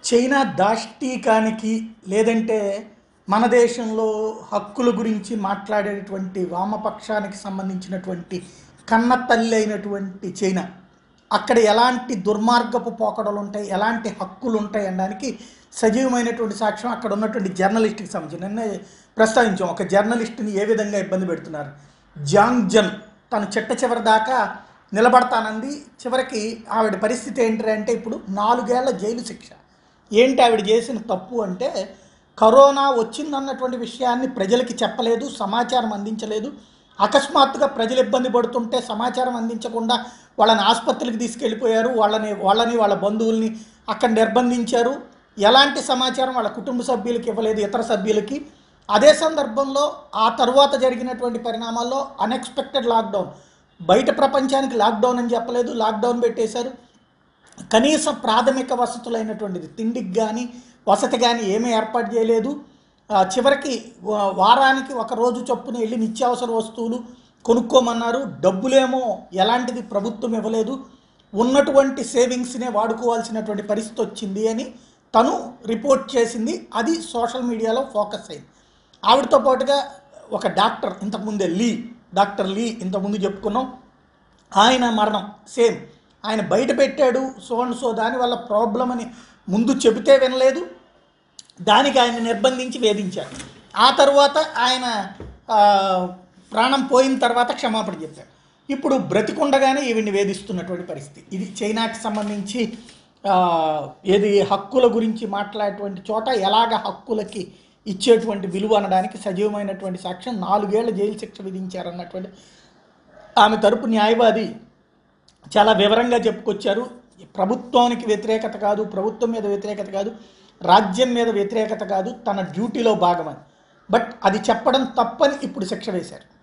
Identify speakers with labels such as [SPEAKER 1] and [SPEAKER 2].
[SPEAKER 1] China దాష్టీకానికి లేదంటే మన దేశంలో హక్కుల గురించి మాట్లాడేటువంటి వామపక్షానికి సంబంధించినటువంటి కన్న తల్లి అయినటువంటి చైనా అక్కడ ఎలాంటి దుర్మార్గపు పోకడలు ఉంటాయి ఎలాంటి హక్కులు ఉంటాయి అనడానికి సజీవమైనటువంటి సాక్ష్యం అక్కడ ఉన్నటువంటి జర్నలిస్ట్కి సంబంధించి నిన్నే ప్రస్తావించాం ఒక జర్నలిస్ట్ని ఏ విధంగా ఇబ్బంది పెడుతున్నారు జాంగ్ జన్ తను చిట్ట చివరి దాకా నిలబడతానంది చివరికి ఆవిడ పరిస్థితి ఏంటి అంటే ఇప్పుడు నాలుగేళ్ల జైలు శిక్ష ఏంటి ఆవిడ చేసిన తప్పు అంటే కరోనా వచ్చిందన్నటువంటి విషయాన్ని ప్రజలకి చెప్పలేదు సమాచారం అందించలేదు అకస్మాత్తుగా ప్రజలు ఇబ్బంది పడుతుంటే సమాచారం అందించకుండా వాళ్ళని ఆసుపత్రికి తీసుకెళ్ళిపోయారు వాళ్ళని వాళ్ళని వాళ్ళ బంధువుల్ని అక్కడ నిర్బంధించారు ఎలాంటి సమాచారం వాళ్ళ కుటుంబ సభ్యులకి ఇవ్వలేదు ఇతర సభ్యులకి అదే సందర్భంలో ఆ తర్వాత జరిగినటువంటి పరిణామాల్లో అన్ఎక్స్పెక్టెడ్ లాక్డౌన్ బయట ప్రపంచానికి లాక్డౌన్ అని చెప్పలేదు లాక్డౌన్ పెట్టేశారు కనీస ప్రాథమిక వసతులైనటువంటిది తిండికి కానీ వసతి కానీ ఏమీ ఏర్పాటు చేయలేదు ఆ, చివరికి వా- వారానికి ఒక రోజు చొప్పున వెళ్ళి నిత్యావసర వస్తువులు కొనుక్కోమన్నారు డబ్బులేమో ఎలాంటిది ప్రభుత్వం ఇవ్వలేదు ఉన్నటువంటి సేవింగ్స్నే వాడుకోవాల్సినటువంటి పరిస్థితి వచ్చింది అని తను రిపోర్ట్ చేసింది అది సోషల్ మీడియాలో ఫోకస్ అయింది ఆవిడతో పాటుగా ఒక డాక్టర్ ఇంతకుముందే లీ డాక్టర్ లీ ఇంతకుముందు చెప్పుకున్నాం ఆయన మరణం సేమ్ ఆయన బయట పెట్టాడు సో అండ్ సో దానివల్ల ప్రాబ్లం అని ముందు చెబితే వినలేదు దానికి ఆయన నిర్బంధించి వేధించారు ఆ తర్వాత ఆయన ఆ, ప్రాణం పోయిన తర్వాత క్షమాపణ చెప్పారు ఇప్పుడు బ్రతికుండగానే ఈవిడ్ని వేధిస్తున్నటువంటి పరిస్థితి ఇది చైనాకి సంబంధించి ఆ, ఏది హక్కుల గురించి మాట్లాడేటువంటి చోట ఎలాగ హక్కులకి ఇచ్చేటువంటి విలువ అనడానికి సజీవమైనటువంటి సాక్ష్యం నాలుగేళ్ల జైలు శిక్ష విధించారన్నటువంటి ఆమె తరపు న్యాయవాది చాలా వివరంగా చెప్పుకొచ్చారు ప్రభుత్వానికి వ్యతిరేకత కాదు ప్రభుత్వం మీద వ్యతిరేకత కాదు రాజ్యం మీద వ్యతిరేకత కాదు తన డ్యూటీలో భాగమని బట్ అది చెప్పడం తప్పని ఇప్పుడు శిక్ష వేశారు